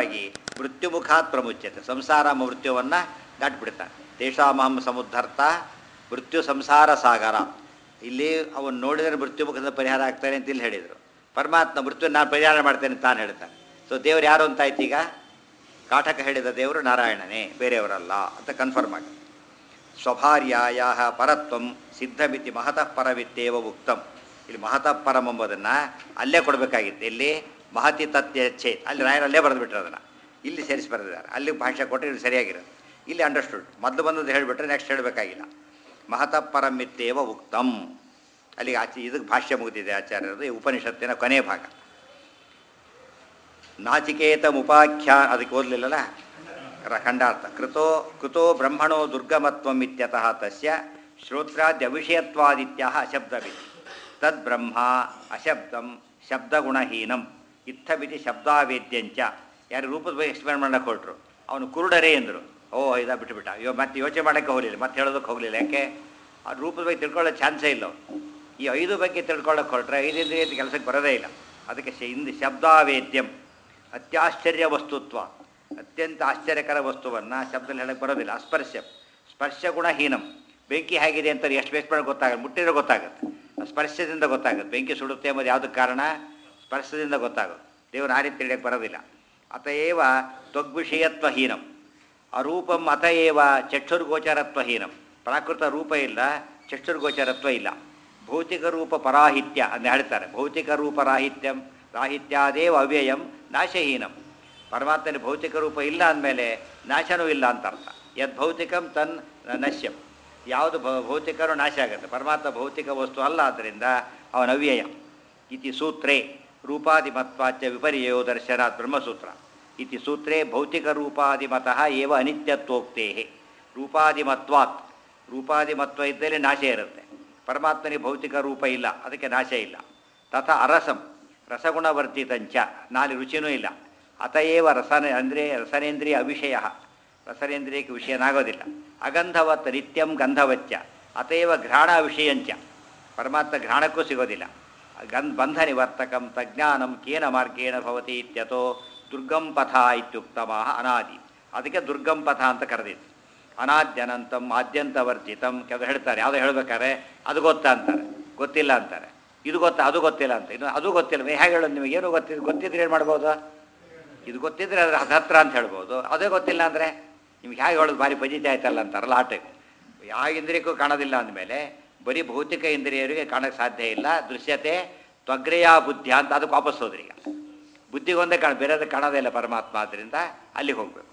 ಮುಖ್ಯವಾಗಿ ಮೃತ್ಯುಮುಖಾತ್ ಪ್ರಮುಚ್ಯತೆ ಸಂಸಾರ ಮೃತ್ಯುವನ್ನು ದಾಟ್ಬಿಡ್ತಾನೆ ತೇಷಾಮಹಂ ಸಮುದ್ಧರ್ತ ಮೃತ್ಯು ಸಂಸಾರ ಸಾಗರ ಇಲ್ಲಿ ಅವನು ನೋಡಿದರೆ ಮೃತ್ಯುಮುಖದ ಪರಿಹಾರ ಆಗ್ತಾನೆ ಅಂತ ಇಲ್ಲಿ ಹೇಳಿದರು ಪರಮಾತ್ಮ ಮೃತ್ಯು ನಾನು ಪರಿಹಾರ ಮಾಡ್ತೇನೆ ಅಂತ ತಾನು ಹೇಳ್ತಾನೆ ಸೊ ದೇವರು ಯಾರು ಅಂತ ಆಯ್ತು ಈಗ ಕಾಟಕ ಹೇಳಿದ ದೇವರು ನಾರಾಯಣನೇ ಬೇರೆಯವರಲ್ಲ ಅಂತ ಕನ್ಫರ್ಮ್ ಆಗುತ್ತೆ ಸ್ವಭಾರ್ಯಾಯ ಪರತ್ವಂ ಸಿದ್ಧಮಿತಿ ಮಹತಃ ಪರವಿತ್ತೇವ ಉಕ್ತಂ ಇಲ್ಲಿ ಮಹತಃ ಪರಂ ಎಂಬುದನ್ನು ಅಲ್ಲೇ ಕೊಡಬೇಕಾಗಿತ್ತು ಇಲ್ಲಿ ಮಹತಿ ತತ್ಯ ಛೇತ್ ಅಲ್ಲಿ ರಾಯರಲ್ಲೇ ಬರೆದು ಬಿಟ್ರು ಅದನ್ನು ಇಲ್ಲಿ ಸೇರಿಸಿ ಬರೆದಿದ್ದಾರೆ ಅಲ್ಲಿ ಭಾಷೆ ಕೊಟ್ಟರೆ ಇದು ಸರಿಯಾಗಿರೋದು ಇಲ್ಲಿ ಅಂಡರ್ಸ್ಟುಡ್ ಮೊದಲು ಬಂದದ್ದು ಹೇಳಿಬಿಟ್ರೆ ನೆಕ್ಸ್ಟ್ ಹೇಳಬೇಕಾಗಿಲ್ಲ ಮಹತಃ ಪರಮಿತ್ತೇವ ಉಕ್ತಂ ಅಲ್ಲಿಗೆ ಆಚೆ ಇದಕ್ಕೆ ಭಾಷ್ಯ ಮುಗಿದಿದೆ ಆಚಾರ್ಯರದು ಈ ಉಪನಿಷತ್ತಿನ ಕೊನೆ ಭಾಗ ನಾಚಿಕೇತ ಮುಪಾಖ್ಯಾ ಅದಕ್ಕೆ ಓದಲಿಲ್ಲಲ್ಲ ರ- ಖಂಡಾರ್ಥ ಕೃತೋ ಕೃತೋ ಬ್ರಹ್ಮಣೋ ದುರ್ಗಮತ್ವಂ ಇತ್ಯತಃ ತಸ್ಯ ಶ್ರೋತ್ರಾದ್ಯ ವಿಷಯತ್ವಾದಿತ್ಯ ಅಶಬ್ದವಿತಿ ತದ್ ಬ್ರಹ್ಮ ಅಶಬ್ದಂ ಶಬ್ದಗುಣಹೀನಂ ಇತ್ತಬಿತಿ ಶಬ್ದಾವೇದ್ಯಂಚ ಯಾರು ರೂಪದ ಬಗ್ಗೆ ಎಕ್ಸ್ಪ್ಲೇನ್ ಮಾಡಕ್ಕೆ ಹೊರಟ್ರು ಅವನು ಕುರುಡರೇ ಎಂದರು ಓ ಇದಾ ಬಿಟ್ಟುಬಿಟ್ಟ ಇವಾಗ ಮತ್ತೆ ಯೋಚನೆ ಮಾಡೋಕ್ಕೆ ಹೋಗಲಿಲ್ಲ ಮತ್ತೆ ಹೇಳೋದಕ್ಕೆ ಹೋಗಲಿಲ್ಲ ಯಾಕೆ ಆ ರೂಪದ ಬಗ್ಗೆ ತಿಳ್ಕೊಳ್ಳೋ ಚಾನ್ಸೇ ಇಲ್ಲ ಅವನು ಈ ಐದು ಬಗ್ಗೆ ತಿಳ್ಕೊಳ್ಳೋಕೆ ಹೊರಟ್ರೆ ಐದಿಂದ್ರಿಯ ಕೆಲಸಕ್ಕೆ ಬರೋದೇ ಇಲ್ಲ ಅದಕ್ಕೆ ಶ- ಹಿಂದೆ ಶಬ್ದಾವೇದ್ಯಂ ಅತ್ಯಾಶ್ಚರ್ಯ ವಸ್ತುತ್ವ ಅತ್ಯಂತ ಆಶ್ಚರ್ಯಕರ ವಸ್ತುವನ್ನು ಶಬ್ದದಲ್ಲಿ ಹೇಳಕ್ಕೆ ಬರೋದಿಲ್ಲ ಅಸ್ಪರ್ಶ ಸ್ಪರ್ಶ ಗುಣಹೀನಂ ಬೆಂಕಿ ಹೇಗಿದೆ ಅಂತ ಎಷ್ಟು ಬೇಸ್ ಮಾಡಿ ಗೊತ್ತಾಗುತ್ತೆ ಮುಟ್ಟಿದ್ರೆ ಗೊತ್ತಾಗುತ್ತೆ ಆ ಸ್ಪರ್ಶದಿಂದ ಗೊತ್ತಾಗುತ್ತೆ ಬೆಂಕಿ ಸುಡುತ್ತೆ ಎಂಬುದು ಯಾವುದಕ್ಕೆ ಕಾರಣ ಸ್ಪರ್ಶದಿಂದ ಗೊತ್ತಾಗುತ್ತೆ ದೇವರು ಆ ರೀತಿ ತಿಳಿಯಕ್ಕೆ ಬರೋದಿಲ್ಲ ಅತಏವ ತ್ವಗ್ವಿಷಯತ್ವಹೀನಂ ಅರೂಪಂ ಅತಏವ ಚಕ್ಷುರ್ಗೋಚರತ್ವಹೀನಂ ಪ್ರಾಕೃತ ರೂಪ ಇಲ್ಲ ಚಕ್ಷುರ್ಗೋಚರತ್ವ ಇಲ್ಲ ಭೌತಿಕ ರೂಪ ಪರಾಹಿತ್ಯ ಅಂತ ಹೇಳ್ತಾರೆ ಭೌತಿಕ ರೂಪ ರಾಹಿತ್ಯಂ ರಾಹಿತ್ಯಾದೇವ ಅವ್ಯಯಂ ನಾಶಹೀನಂ ಪರಮಾತ್ಮನ ಭೌತಿಕ ರೂಪ ಇಲ್ಲ ಅಂದಮೇಲೆ ನಾಶನೂ ಇಲ್ಲ ಅಂತ ಅರ್ಥ ಯದ್ ಭೌತಿಕಂ ತನ್ ನಶ್ಯಂ ಯಾವುದು ಭ- ಭೌತಿಕನೂ ನಾಶ ಆಗುತ್ತೆ ಪರಮಾತ್ಮ ಭೌತಿಕ ವಸ್ತು ಅಲ್ಲ ಆದ್ದರಿಂದ ಅವನ ಅವ್ಯಯ ಇತಿ ಸೂತ್ರೇ ರೂಪಾದಿಮತ್ವಾಚ್ಯ ವಿಪರ್ಯಯೋ ದರ್ಶನಾತ್ ಬ್ರಹ್ಮಸೂತ್ರ ಇತಿ ಸೂತ್ರೇ ಭೌತಿಕ ರೂಪಾದಿಮತಃ ಏವ ಅನಿತ್ಯತ್ವೋಕ್ತೇ ರೂಪಾದಿಮತ್ವಾತ್ ರೂಪಾದಿಮತ್ವ ಇದ್ದಲ್ಲಿ ನಾಶ ಇರುತ್ತೆ ಪರಮಾತ್ಮನಿಗೆ ಭೌತಿಕ ರೂಪ ಇಲ್ಲ ಅದಕ್ಕೆ ನಾಶ ಇಲ್ಲ ತಥಾ ಅರಸಂ ರಸಗುಣವರ್ಜಿತಂಚ ನಾಲಿ ರುಚಿನೂ ಇಲ್ಲ ಅತಏವ ರಸನ ಅಂದರೆ ರಸನೇಂದ್ರಿಯ ಅವಿಷಯ ರಸನೇಂದ್ರಿಯಕ್ಕೆ ವಿಷಯನಾಗೋದಿಲ್ಲ ಅಗಂಧವತ್ ನಿತ್ಯಂ ಗಂಧವಚ್ಚ ಅತೇವ ಘ್ರಾಣ ವಿಷಯಂಚ ಪರಮಾತ್ಮ ಘ್ರಾಣಕ್ಕೂ ಸಿಗೋದಿಲ್ಲ ಗನ್ ಬಂಧ ನಿವರ್ತಕಂ ತಜ್ಞಾನಂ ಕೇನ ಮಾರ್ಗೇಣ ಭವತಿ ಇತ್ಯತೋ ದುರ್ಗಂ ಪಥ ಇತ್ಯುಕ್ತಮ ಅನಾದಿ ಅದಕ್ಕೆ ದುರ್ಗಂ ಪಥ ಅಂತ ಕರೆದಿತ್ತು ಅನಾದ್ಯನಂತಂ ಆದ್ಯಂತವರ್ಜಿತಂ ಕೆಲವು ಹೇಳ್ತಾರೆ ಯಾವುದೋ ಹೇಳ್ಬೇಕಾದ್ರೆ ಅದು ಗೊತ್ತಾ ಅಂತಾರೆ ಗೊತ್ತಿಲ್ಲ ಅಂತಾರೆ ಇದು ಗೊತ್ತಾ ಅದು ಗೊತ್ತಿಲ್ಲ ಅಂತ ಇನ್ನು ಅದು ಗೊತ್ತಿಲ್ಲ ಹೇಗೆ ಹೇಳೋದು ನಿಮಗೆ ಏನು ಗೊತ್ತಿದ್ದು ಗೊತ್ತಿದ್ರೆ ಏನು ಮಾಡ್ಬೋದು ಇದು ಗೊತ್ತಿದ್ರೆ ಅದ್ರ ಹತ್ರ ಅಂತ ಹೇಳ್ಬೋದು ಅದೇ ಗೊತ್ತಿಲ್ಲ ಅಂದರೆ ನಿಮ್ಗೆ ಹೇಗೆ ಹೇಳೋದು ಭಾರಿ ಪಜಿತಿ ಆಯ್ತಲ್ಲ ಅಂತಾರಲ್ಲ ಆ ಟೈಪ್ ಯಾವ ಇಂದ್ರಿಯಕ್ಕೂ ಕಾಣೋದಿಲ್ಲ ಅಂದಮೇಲೆ ಬರೀ ಭೌತಿಕ ಇಂದ್ರಿಯರಿಗೆ ಕಾಣಕ್ಕೆ ಸಾಧ್ಯ ಇಲ್ಲ ದೃಶ್ಯತೆ ತ್ವಗ್ರೆಯ ಬುದ್ಧಿ ಅಂತ ಅದಕ್ಕೆ ವಾಪಸ್ ಹೋದ್ರಿ ಈಗ ಬುದ್ಧಿಗೊಂದೇ ಕಾಣ ಬೇರೆದು ಕಾಣೋದೇ ಇಲ್ಲ ಪರಮಾತ್ಮ ಆದ್ದರಿಂದ ಅಲ್ಲಿಗೆ ಹೋಗಬೇಕು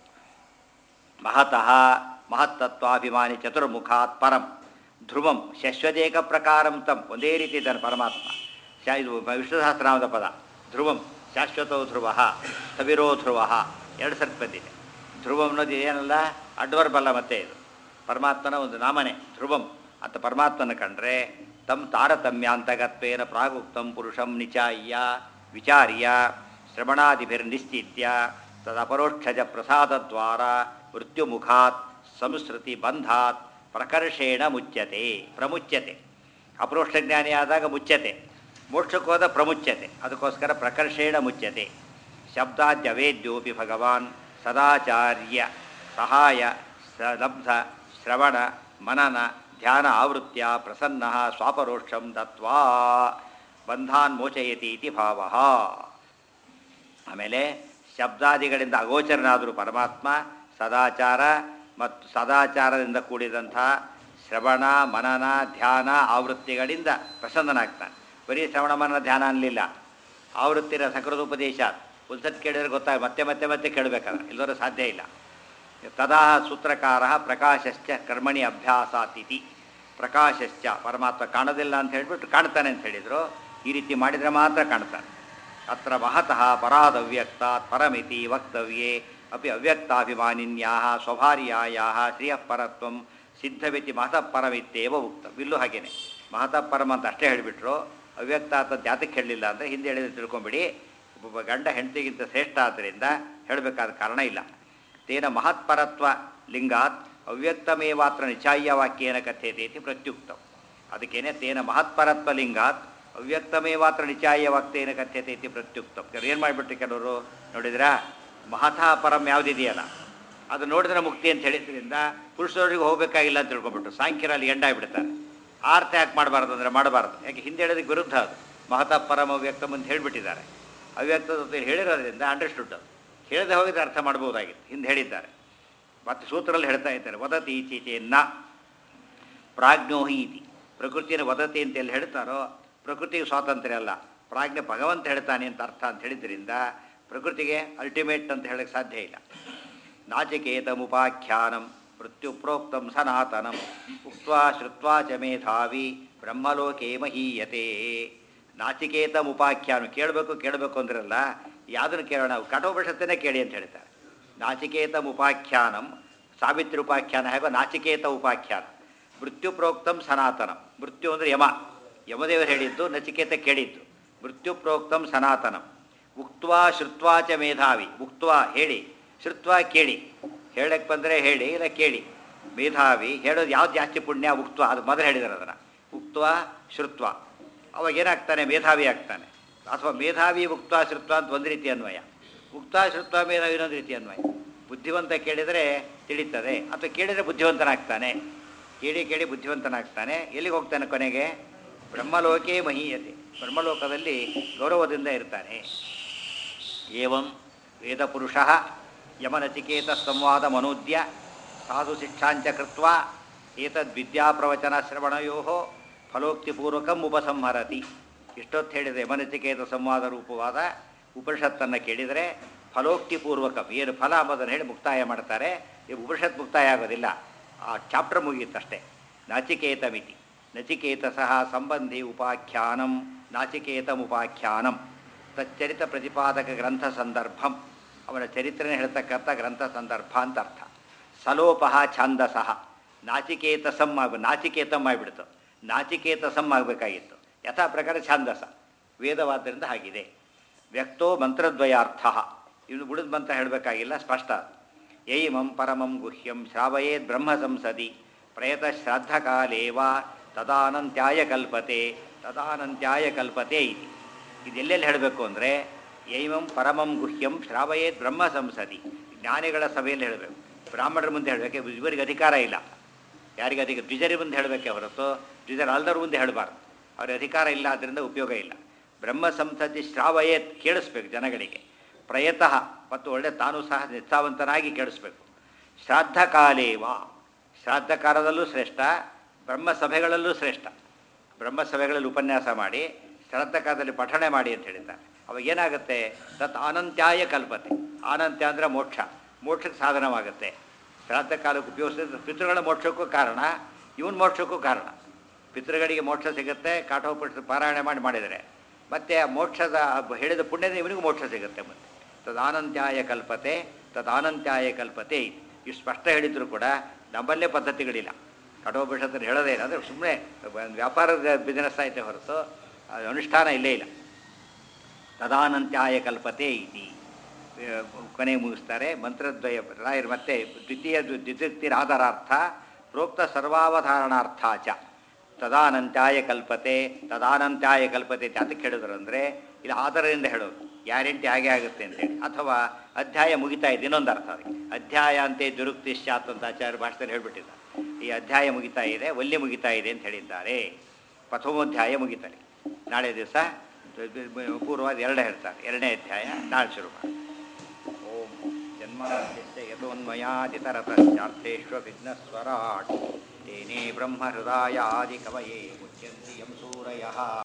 ಮಹತಃ ಮಹತ್ತತ್ವಾಭಿಮಾನಿ ಚತುರ್ಮುಖಾತ್ ಪರಂ ಧ್ರುವಂ ಶಶ್ವದೇಕ ಪ್ರಕಾರಂ ತಂ ಒಂದೇ ರೀತಿ ಇದ್ದಾನೆ ಪರಮಾತ್ಮ ಶಾ ಇದು ವಿಷ್ಣು ಸಹಸ್ರನಾಮದ ಪದ ಧ್ರುವಂ ಶಾಶ್ವತೋ ಧ್ರುವ ಸ್ಥವಿರೋ ಧ್ರುವ ಎರಡು ಸರ್ತಿ ಬಂದಿದೆ ಧ್ರುವಂ ಅನ್ನೋದು ಏನಲ್ಲ ಅಡ್ವರ್ಬಲ್ಲ ಮತ್ತೆ ಇದು ಪರಮಾತ್ಮನ ಒಂದು ನಾಮನೆ ಧ್ರುವಂ ಅಂತ ಪರಮಾತ್ಮನ ಕಂಡ್ರೆ ತಮ್ ತಾರತಮ್ಯಾಂತಗತ್ವೇನ ಪ್ರಾಗುಕ್ತಂ ಪುರುಷಂ ನಿಚಾಯ್ಯ ವಿಚಾರ್ಯ ಶ್ರವಣಾದಿಭಿರ್ನಿಶ್ಚಿತ್ಯ ತದಪರೋಕ್ಷಜ ಪ್ರಸಾದದ್ವಾರ ಮೃತ್ಯುಮುಖಾತ್ ಸಂಸ್ಕೃತಿ ಬಂಧಾತ್ ಪ್ರಕರ್ಷೇಣ ಮುಚ್ಯತೆ ಪ್ರಮುಚ್ಯತೆ ಅಪರೋಕ್ಷ ಜ್ಞಾನಿ ಆದಾಗ ಮುಚ್ಯತೆ ಮೋಕ್ಷಕ್ಕೆ ಹೋದ ಪ್ರಮುಚ್ಯತೆ ಅದಕ್ಕೋಸ್ಕರ ಪ್ರಕರ್ಷೇಣ ಮುಚ್ಯತೆ ಶಬ್ದಾದ್ಯವೇದ್ಯೋಪಿ ಭಗವಾನ್ ಸದಾಚಾರ್ಯ ಸಹಾಯ ಲಬ್ಧ ಶ್ರವಣ ಮನನ ಧ್ಯಾನ ಆವೃತ್ಯ ಪ್ರಸನ್ನ ಸ್ವಾಪರೋಕ್ಷಂ ದತ್ವಾ ಬಂಧಾನ್ ಮೋಚಯತಿ ಇತಿ ಭಾವ ಆಮೇಲೆ ಶಬ್ದಾದಿಗಳಿಂದ ಅಗೋಚರನಾದರೂ ಪರಮಾತ್ಮ ಸದಾಚಾರ ಮತ್ತು ಸದಾಚಾರದಿಂದ ಕೂಡಿದಂಥ ಶ್ರವಣ ಮನನ ಧ್ಯಾನ ಆವೃತ್ತಿಗಳಿಂದ ಪ್ರಸನ್ನನಾಗ್ತಾನೆ ಬರೀ ಶ್ರವಣ ಮನನ ಧ್ಯಾನ ಅನ್ನಲಿಲ್ಲ ಆವೃತ್ತಿನ ಸಕೃದೋಪದೇಶ ಒಂದ್ಸತಿ ಕೇಳಿದ್ರೆ ಗೊತ್ತಾಗ ಮತ್ತೆ ಮತ್ತೆ ಮತ್ತೆ ಕೇಳಬೇಕಾದ್ರೆ ಇಲ್ಲದ್ರೆ ಸಾಧ್ಯ ಇಲ್ಲ ತದಾ ಸೂತ್ರಕಾರ ಪ್ರಕಾಶಶ್ಚ ಕರ್ಮಣಿ ಅಭ್ಯಾಸಾತಿಥಿ ಪ್ರಕಾಶಶ್ಚ ಪರಮಾತ್ಮ ಕಾಣೋದಿಲ್ಲ ಅಂತ ಹೇಳಿಬಿಟ್ಟು ಕಾಣ್ತಾನೆ ಅಂತ ಹೇಳಿದರು ಈ ರೀತಿ ಮಾಡಿದರೆ ಮಾತ್ರ ಕಾಣ್ತಾನೆ ಅತ್ರ ಮಹತಃ ಪರಾದವ್ಯಕ್ತಾತ್ ಪರಮಿತಿ ವಕ್ತವ್ಯೇ ಅಪಿ ಅವ್ಯಕ್ತಾಭಿಮಾನಿನ್ಯಾ ಸ್ವಭಾರ್ಯಾಯಾ ಶ್ರಿಯಃ ಪರತ್ವಂ ಸಿದ್ಧವಿತಿ ಮಹತಃ ಪರಮಿತ್ತೇವ ಉಕ್ತ ಇಲ್ಲೂ ಹಾಗೇನೆ ಮಹತಃ ಪರಮ ಅಂತ ಅಷ್ಟೇ ಹೇಳಿಬಿಟ್ರು ಅವ್ಯಕ್ತ ಅಂತ ಜಾತಕ್ಕೆ ಹೇಳಲಿಲ್ಲ ಅಂದರೆ ಹಿಂದೆ ಹೇಳಿದ್ರೆ ತಿಳ್ಕೊಂಬಿಡಿ ಒಬ್ಬ ಗಂಡ ಹೆಂಡತಿಗಿಂತ ಶ್ರೇಷ್ಠ ಆದ್ದರಿಂದ ಹೇಳಬೇಕಾದ ಕಾರಣ ಇಲ್ಲ ತೇನ ಮಹತ್ಪರತ್ವ ಲಿಂಗಾತ್ ಅವ್ಯಕ್ತಮೇವಾತ್ರ ನಿಚಾಯ್ಯ ವಾಕ್ಯೇನ ಕಥ್ಯತೆ ಇತಿ ಪ್ರತ್ಯುಕ್ತಂ ಅದಕ್ಕೇನೆ ತೇನ ಮಹತ್ಪರತ್ವ ಲಿಂಗಾತ್ ಅವ್ಯಕ್ತಮೇವಾತ್ರ ನಿಚಾಯ್ಯ ವಾಕ್ಯೇನ ಕಥ್ಯತೆ ಇತಿ ಪ್ರತ್ಯುಕ್ತಂ ಕೆಲವರು ಏನು ಮಾಡಿಬಿಟ್ರು ಕೆಲವರು ನೋಡಿದ್ರಾ ಮಹತಾ ಪರಂ ಯಾವುದಿದೆಯಲ್ಲ ಅದು ನೋಡಿದ್ರೆ ಮುಕ್ತಿ ಅಂತ ಹೇಳಿದ್ರಿಂದ ಪುರುಷರಿಗೆ ಹೋಗಬೇಕಾಗಿಲ್ಲ ಅಂತ ತಿಳ್ಕೊಬಿಟ್ಟು ಸಾಂಖ್ಯರಲ್ಲಿ ಎಂಡ ಆಗಿಬಿಡ್ತಾರೆ ಆರ್ಥ ಯಾಕೆ ಮಾಡಬಾರ್ದು ಅಂದರೆ ಮಾಡಬಾರ್ದು ಯಾಕೆ ಹಿಂದೆ ಹೇಳೋದಕ್ಕೆ ವಿರುದ್ಧ ಅದು ಮಹತಾ ಪರಮ ಅವ್ಯಕ್ತಮ್ ಅಂತ ಹೇಳಿಬಿಟ್ಟಿದ್ದಾರೆ ಅವ್ಯಕ್ತದ ಜೊತೆ ಹೇಳಿರೋದ್ರಿಂದ ಅಂಡರ್ಸ್ಟುಡ್ ಅದು ಹೇಳದೆ ಹೋಗಿದ್ರೆ ಅರ್ಥ ಮಾಡ್ಬೋದಾಗಿತ್ತು ಹಿಂದೆ ಹೇಳಿದ್ದಾರೆ ಮತ್ತು ಸೂತ್ರದಲ್ಲಿ ಹೇಳ್ತಾ ಇದ್ದಾರೆ ವದತಿ ಈಚೀಚೆ ನ ಪ್ರಾಜ್ಞೋಹಿ ಇತಿ ಪ್ರಕೃತಿಯನ್ನು ವದತಿ ಅಂತ ಎಲ್ಲಿ ಹೇಳ್ತಾರೋ ಪ್ರಕೃತಿಗೆ ಸ್ವಾತಂತ್ರ್ಯ ಅಲ್ಲ ಪ್ರಾಜ್ಞೆ ಭಗವಂತ ಹೇಳ್ತಾನೆ ಅಂತ ಅರ್ಥ ಅಂತ ಹೇಳಿದ್ರಿಂದ ಪ್ರಕೃತಿಗೆ ಅಲ್ಟಿಮೇಟ್ ಅಂತ ಹೇಳಕ್ಕೆ ಸಾಧ್ಯ ಇಲ್ಲ ನಾಚಿಕೇತಮುಪಾಖ್ಯಾನಂ ಮೃತ್ಯು ಪ್ರೋಕ್ತಂ ಸನಾತನಂ ಉಕ್ತ್ವಾ ಶ್ರುತ್ವಾ ಚ ಮೇಧಾವಿ ಬ್ರಹ್ಮಲೋಕೆ ಮಹೀಯತೆ ನಾಚಿಕೇತಮುಪಾಖ್ಯಾನ ಕೇಳಬೇಕು ಕೇಳಬೇಕು ಅಂದ್ರಲ್ಲ ಯಾವುದನ್ನು ಕೇಳೋಣ ಕಠೋಪನಿಷತ್ತನ್ನೇ ಕೇಳಿ ಅಂತ ಹೇಳ್ತಾರೆ ನಾಚಿಕೇತಮುಪಾಖ್ಯಾನಂ ಸಾವಿತ್ರಿ ಉಪಾಖ್ಯಾನ ಹೇಗೋ ನಾಚಿಕೇತ ಉಪಾಖ್ಯಾನ ಮೃತ್ಯು ಪ್ರೋಕ್ತಂ ಸನಾತನಂ ಮೃತ್ಯು ಅಂದರೆ ಯಮ ಯಮದೇವರು ಹೇಳಿದ್ದು ನಚಿಕೇತ ಕೇಳಿದ್ದು ಮೃತ್ಯು ಪ್ರೋಕ್ತಂ ಸನಾತನಂ ಉಕ್ತ್ವಾ ಶ್ರುತ್ವಾ ಚ ಮೇಧಾವಿ ಉಕ್ತ್ವಾ ಹೇಳಿ ಶ್ರುತ್ವಾ ಕೇಳಿ ಹೇಳಕ್ಕೆ ಬಂದರೆ ಹೇಳಿ ಇಲ್ಲ ಕೇಳಿ ಮೇಧಾವಿ ಹೇಳೋದು ಯಾವ್ದು ಜಾಸ್ತಿ ಪುಣ್ಯ ಉಕ್ತ್ವ ಅದು ಮೊದಲು ಹೇಳಿದಾರೆ ಅದನ್ನು ಉಕ್ತ್ವಾ ಶ್ರುತ್ವ ಅವಾಗ ಏನಾಗ್ತಾನೆ ಮೇಧಾವಿ ಆಗ್ತಾನೆ ಅಥವಾ ಮೇಧಾವಿ ಉಕ್ತ ಶ್ರುತ್ವ ಅಂತ ಒಂದು ರೀತಿ ಅನ್ವಯ ಉಕ್ತ ಶ್ರುತ್ವ ಮೇಧಾವಿ ಇನ್ನೊಂದು ರೀತಿ ಅನ್ವಯ ಬುದ್ಧಿವಂತ ಕೇಳಿದರೆ ತಿಳಿತದೆ ಅಥವಾ ಕೇಳಿದರೆ ಬುದ್ಧಿವಂತನಾಗ್ತಾನೆ ಕೇಳಿ ಕೇಳಿ ಬುದ್ಧಿವಂತನಾಗ್ತಾನೆ ಎಲ್ಲಿಗೆ ಹೋಗ್ತಾನೆ ಕೊನೆಗೆ ಬ್ರಹ್ಮಲೋಕೇ ಮಹೀಯತೆ ಬ್ರಹ್ಮಲೋಕದಲ್ಲಿ ಗೌರವದಿಂದ ಇರ್ತಾನೆ ಏವಂ ವೇದಪುರುಷ ಯಮನಚಿಕೇತ ಸಂವಾದ ಮನೋದ್ಯ ಸಾಧು ಶಿಕ್ಷಾಂಚ ಕೃತ್ವ ಏತದ್ವಿದ್ಯಾಪ್ರವಚನ ಶ್ರವಣಯೋ ಫಲೋಕ್ತಿಪೂರ್ವಕಂ ಉಪಸಂಹರತಿ ಇಷ್ಟೊತ್ತು ಹೇಳಿದೆ ಯಮನಚಿಕೇತ ಸಂವಾದ ರೂಪವಾದ ಉಪನಿಷತ್ತನ್ನು ಕೇಳಿದರೆ ಫಲೋಕ್ತಿಪೂರ್ವಕಂ ಏನು ಫಲ ಅಂಬುದನ್ನು ಹೇಳಿ ಮುಕ್ತಾಯ ಮಾಡ್ತಾರೆ ಈ ಉಪನಿಷತ್ ಮುಕ್ತಾಯ ಆಗೋದಿಲ್ಲ ಆ ಚಾಪ್ಟರ್ ಮುಗಿಯುತ್ತಷ್ಟೇ ನಾಚಿಕೇತ ಮಿತಿ ನಚಿಕೇತ ಸಹ ಸಂಬಂಧಿ ಉಪಾಖ್ಯಾನಂ ನಾಚಿಕೇತಮುಪಾಖ್ಯಾನಂ ತಚ್ಚರಿತ ಪ್ರತಿಪಾದಕ ಗ್ರಂಥ ಸಂದರ್ಭಂ ಅವನ ಚರಿತ್ರೆನ ಹೇಳ್ತಕ್ಕಂಥ ಗ್ರಂಥ ಸಂದರ್ಭ ಅಂತ ಅರ್ಥ ಸಲೋಪಹ ಛಾಂದಸಃ ನಾಚಿಕೇತಸಂ ಆಗ ನಾಚಿಕೇತಂ ಆಗಿಬಿಡ್ತು ನಾಚಿಕೇತಸಂ ಆಗಬೇಕಾಗಿತ್ತು ಯಥಾ ಪ್ರಕಾರ ಛಾಂದಸ ವೇದವಾದ್ದರಿಂದ ಹಾಗಿದೆ ವ್ಯಕ್ತೋ ಮಂತ್ರದ್ವಯಾರ್ಥ ಇವನು ಉಳಿದ ಮಂತ್ರ ಹೇಳಬೇಕಾಗಿಲ್ಲ ಸ್ಪಷ್ಟ ಯೈಮಂ ಪರಮಂ ಗುಹ್ಯಂ ಶ್ರಾವಯೇದ್ ಬ್ರಹ್ಮ ಸಂಸದಿ ಪ್ರಯತ ಶ್ರಾದ್ದಕಾಲೇವ ತದಾನಂತ್ಯಾಯ ಕಲ್ಪತೆ ತದಾನಂತ್ಯಾಯ ಕಲ್ಪತೆ ಇತಿ ಇದೆಲ್ಲೆಲ್ಲಿ ಹೇಳಬೇಕು ಅಂದರೆ ಯೈಮಂ ಪರಮಂ ಗುಹ್ಯಂ ಶ್ರಾವಯೇದ್ ಬ್ರಹ್ಮ ಸಂಸದಿ ಜ್ಞಾನಿಗಳ ಸಭೆಯಲ್ಲಿ ಹೇಳಬೇಕು ಬ್ರಾಹ್ಮಣರ ಮುಂದೆ ಹೇಳಬೇಕು ಇವರಿಗೆ ಅಧಿಕಾರ ಇಲ್ಲ ಯಾರಿಗೆ ಅಧಿಕ ದ್ವಿಜರಿ ಮುಂದೆ ಹೇಳಬೇಕೆ ಹೊರತು ದ್ವಿಜರ ಅಲ್ದರ ಮುಂದೆ ಹೇಳಬಾರ್ದು ಅವ್ರಿಗೆ ಅಧಿಕಾರ ಇಲ್ಲ ಆದ್ದರಿಂದ ಉಪಯೋಗ ಇಲ್ಲ ಬ್ರಹ್ಮ ಸಂಸದಿ ಶ್ರಾವಯೇತ್ ಕೇಳಿಸ್ಬೇಕು ಜನಗಳಿಗೆ ಪ್ರಯತಃ ಮತ್ತು ಒಳ್ಳೆ ತಾನು ಸಹ ನಿಷ್ಠಾವಂತನಾಗಿ ಕೇಳಿಸ್ಬೇಕು ಶ್ರಾದ್ದ ಕಾಲೇವ ಶ್ರಾದ್ದ ಕಾಲದಲ್ಲೂ ಶ್ರೇಷ್ಠ ಬ್ರಹ್ಮ ಸಭೆಗಳಲ್ಲೂ ಶ್ರೇಷ್ಠ ಬ್ರಹ್ಮ ಸಭೆಗಳಲ್ಲಿ ಉಪನ್ಯಾಸ ಮಾಡಿ ಶ್ರಾದ್ದ ಕಾಲದಲ್ಲಿ ಪಠಣೆ ಮಾಡಿ ಅಂತ ಹೇಳಿದ್ದಾರೆ ಅವಾಗ ಏನಾಗುತ್ತೆ ತತ್ ಅನಂತ್ಯಾಯ ಕಲ್ಪತೆ ಅನಂತ್ಯ ಅಂದರೆ ಮೋಕ್ಷ ಮೋಕ್ಷಕ್ಕೆ ಸಾಧನವಾಗುತ್ತೆ ಶ್ರಾದ್ದ ಕಾಲಕ್ಕೆ ಉಪಯೋಗಿಸಿದ ಪಿತೃಗಳ ಮೋಕ್ಷಕ್ಕೂ ಕಾರಣ ಇವನ್ ಮೋಕ್ಷಕ್ಕೂ ಕಾರಣ ಪಿತೃಗಳಿಗೆ ಮೋಕ್ಷ ಸಿಗುತ್ತೆ ಕಾಠೋಪನಿಷತ್ ಪಾರಾಯಣ ಮಾಡಿ ಮಾಡಿದರೆ ಮತ್ತು ಆ ಮೋಕ್ಷದ ಹೇಳಿದ ಪುಣ್ಯದ ಇವನಿಗೂ ಮೋಕ್ಷ ಸಿಗುತ್ತೆ ಮತ್ತೆ ತದಾನಂತ್ಯಾಯ ಕಲ್ಪತೆ ತದಾನಂತ್ಯಾಯ ಕಲ್ಪತೆ ಇಷ್ಟು ಸ್ಪಷ್ಟ ಹೇಳಿದ್ರು ಕೂಡ ನಮ್ಮಲ್ಲೇ ಪದ್ಧತಿಗಳಿಲ್ಲ ಕಠೋಪನಿಷತ್ತನ್ನು ಹೇಳೋದೇ ಇಲ್ಲ ಅಂದರೆ ಸುಮ್ಮನೆ ವ್ಯಾಪಾರದ ಬಿಸ್ನೆಸ್ ಆಯ್ತೆ ಹೊರತು ಅದು ಅನುಷ್ಠಾನ ಇಲ್ಲೇ ಇಲ್ಲ ತದಾನಂತ್ಯಾಯ ಕಲ್ಪತೆ ಇತಿ ಕೊನೆ ಮುಗಿಸ್ತಾರೆ ಮಂತ್ರದ್ವಯ ರಾಯರು ಮತ್ತೆ ದ್ವಿತೀಯ ದ್ವಿತೀಯರಾಧಾರಾರ್ಥ ಪ್ರೋಕ್ತ ಸರ್ವಾವಧಾರಣಾರ್ಥ ಚ ತದಾನಂತ್ಯಾಯ ಕಲ್ಪತೆ ತದಾನಂತ್ಯಾಯ ಕಲ್ಪತೆ ಅಂತ ಅದಕ್ಕೆ ಹೇಳಿದ್ರು ಅಂದರೆ ಇಲ್ಲಿ ಆಧಾರದಿಂದ ಹೇಳೋದು ಗ್ಯಾರಂಟಿ ಹಾಗೆ ಆಗುತ್ತೆ ಅಂತೇಳಿ ಅಥವಾ ಅಧ್ಯಾಯ ಮುಗಿತಾ ಇದೆ ಇನ್ನೊಂದು ಅರ್ಥ ಅದಕ್ಕೆ ಅಧ್ಯಾಯ ಅಂತೆ ದುರುಕ್ತಿ ಶಾತ್ ಅಂತ ಆಚಾರ್ಯ ಭಾಷೆದಲ್ಲಿ ಹೇಳ್ಬಿಟ್ಟಿದ್ದಾರೆ ಈ ಅಧ್ಯಾಯ ಮುಗಿತಾ ಇದೆ ಒಲ್ಲಿ ಮುಗಿತಾ ಇದೆ ಅಂತ ಹೇಳಿದ್ದಾರೆ ಪ್ರಥಮೋಧ್ಯಾಯ ಮುಗಿತಾರೆ ನಾಳೆ ದಿವಸ ಪೂರ್ವಾದ ಎರಡೇ ಹೇಳ್ತಾರೆ ಎರಡನೇ ಅಧ್ಯಾಯ ನಾಳೆ ಶುರು ಮಾಡಿ ಓಂ ಜನ್ಮಾದ್ಯಸ್ಯ ಯತೋನ್ಮಯಾದಿತರತಶ್ಚಾರ್ಥೇಶ್ವ ವಿಘ್ನಸ್ವರಾಟ್ ತೇನೇ ಬ್ರಹ್ಮ ಹೃದಯಾದಿ ಕವಯೇ ಮುಚ್ಯಂತಿ ಯಂ ಸೂರಯಃ